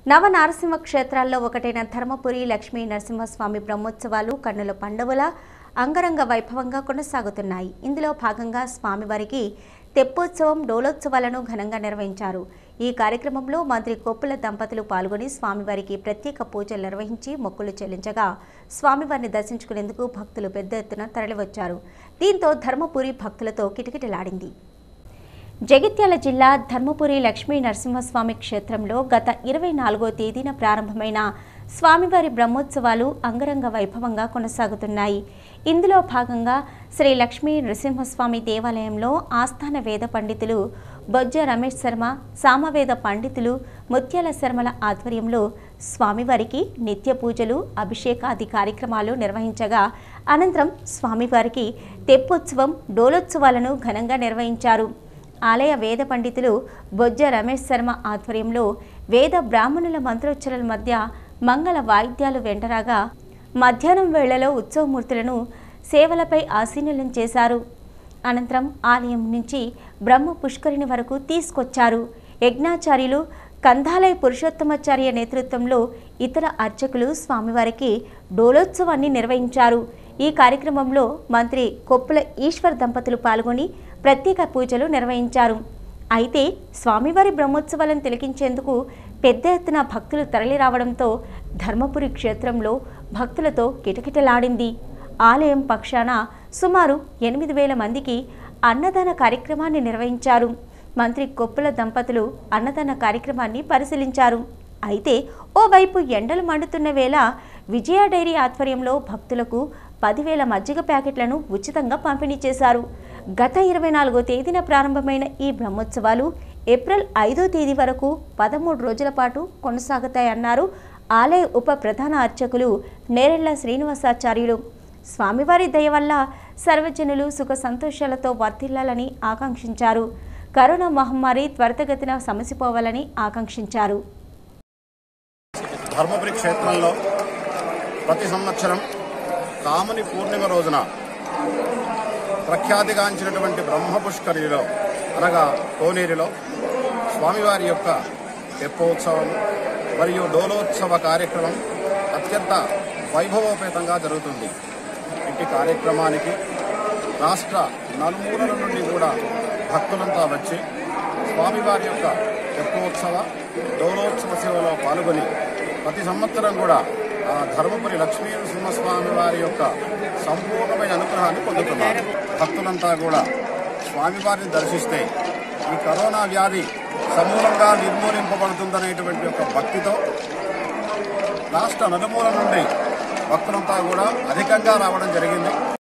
నవ నారసింహ క్షేత్రాల్లో ఒకటైన ధర్మపురి లక్ష్మీ నరసింహస్వామి బ్రహ్మోత్సవాలు కన్నుల పండుగల అంగరంగ వైభవంగా కొనసాగుతున్నాయి ఇందులో భాగంగా స్వామివారికి తెప్పోత్సవం డోలోత్సవాలను ఘనంగా నిర్వహించారు ఈ కార్యక్రమంలో మంత్రి కొప్పుల దంపతులు పాల్గొని స్వామివారికి ప్రత్యేక పూజలు నిర్వహించి మొక్కులు చెల్లించగా స్వామివారిని దర్శించుకునేందుకు భక్తులు పెద్ద ఎత్తున తరలివచ్చారు దీంతో ధర్మపురి భక్తులతో కిటకిటలాడింది జగిత్యాల జిల్లా ధర్మపురి లక్ష్మీ నరసింహస్వామి క్షేత్రంలో గత ఇరవై నాలుగో తేదీన ప్రారంభమైన స్వామివారి బ్రహ్మోత్సవాలు అంగరంగ వైభవంగా కొనసాగుతున్నాయి ఇందులో భాగంగా శ్రీ లక్ష్మీ నరసింహస్వామి దేవాలయంలో ఆస్థాన వేద పండితులు బొజ్జ రమేష్ శర్మ సామవేద పండితులు ముత్యాల శర్మల ఆధ్వర్యంలో స్వామివారికి నిత్య పూజలు అభిషేకాది కార్యక్రమాలు నిర్వహించగా అనంతరం స్వామివారికి తెప్పోత్సవం డోలోత్సవాలను ఘనంగా నిర్వహించారు ఆలయ వేద పండితులు బొజ్జ రమేష్ శర్మ ఆధ్వర్యంలో వేద బ్రాహ్మణుల మంత్రోచ్చరణల మధ్య మంగళ వాయిద్యాలు వెంటరాగా మధ్యాహ్నం వేళలో ఉత్సవమూర్తులను సేవలపై ఆసీనులం చేశారు అనంతరం ఆలయం నుంచి బ్రహ్మ పుష్కరిణి వరకు తీసుకొచ్చారు యజ్ఞాచార్యులు కందాలయ పురుషోత్తమాచార్య నేతృత్వంలో ఇతర అర్చకులు స్వామివారికి డోలోత్సవాన్ని నిర్వహించారు ఈ కార్యక్రమంలో మంత్రి కొప్పుల ఈశ్వర్ దంపతులు పాల్గొని ప్రత్యేక పూజలు నిర్వహించారు అయితే స్వామివారి బ్రహ్మోత్సవాలను తిలకించేందుకు పెద్ద ఎత్తున భక్తులు తరలిరావడంతో ధర్మపురి క్షేత్రంలో భక్తులతో కిటకిటలాడింది ఆలయం పక్షాన సుమారు ఎనిమిది వేల మందికి అన్నదాన కార్యక్రమాన్ని నిర్వహించారు మంత్రి కొప్పుల దంపతులు అన్నదాన కార్యక్రమాన్ని పరిశీలించారు అయితే ఓవైపు ఎండలు మండుతున్న వేళ విజయ డైరీ ఆధ్వర్యంలో భక్తులకు పదివేల మజ్జిగ ప్యాకెట్లను ఉచితంగా పంపిణీ చేశారు గత ఇరవై నాలుగో తేదీన ప్రారంభమైన ఈ బ్రహ్మోత్సవాలు ఏప్రిల్ ఐదో తేదీ వరకు పదమూడు రోజుల పాటు కొనసాగుతాయన్నారు ఆలయ ఉప ప్రధాన అర్చకులు నేరెళ్ల శ్రీనివాసాచార్యులు స్వామివారి దయ వల్ల సర్వజనులు సుఖ సంతోషాలతో వర్ధిల్లాలని ఆకాంక్షించారు కరోనా మహమ్మారి త్వరితగతిన సమసిపోవాలని ఆకాంక్షించారు ధర్మపురి క్షేత్రంలో ప్రతి సంవత్సరం కాముని పూర్ణిమ రోజున ప్రఖ్యాతిగాంచినటువంటి బ్రహ్మ పుష్కరిలో అనగా కోనేరులో స్వామివారి యొక్క తెప్పోత్సవం మరియు డోలోత్సవ కార్యక్రమం అత్యంత వైభవోపేతంగా జరుగుతుంది ఇట్టి కార్యక్రమానికి రాష్ట్ర నలుమూలల నుండి కూడా భక్తులంతా వచ్చి స్వామివారి యొక్క తెప్పోత్సవ డోలోత్సవ సేవలో పాల్గొని ప్రతి సంవత్సరం కూడా ఆ ధర్మపురి లక్ష్మీ నరసింహస్వామి వారి యొక్క సంపూర్ణమైన అనుగ్రహాన్ని పొందుతున్నారు భక్తులంతా కూడా స్వామివారిని దర్శిస్తే ఈ కరోనా వ్యాధి సమూలంగా నిర్మూలింపబడుతుందనేటువంటి ఒక భక్తితో రాష్ట్ర నలుమూల నుండి భక్తులంతా కూడా అధికంగా రావడం జరిగింది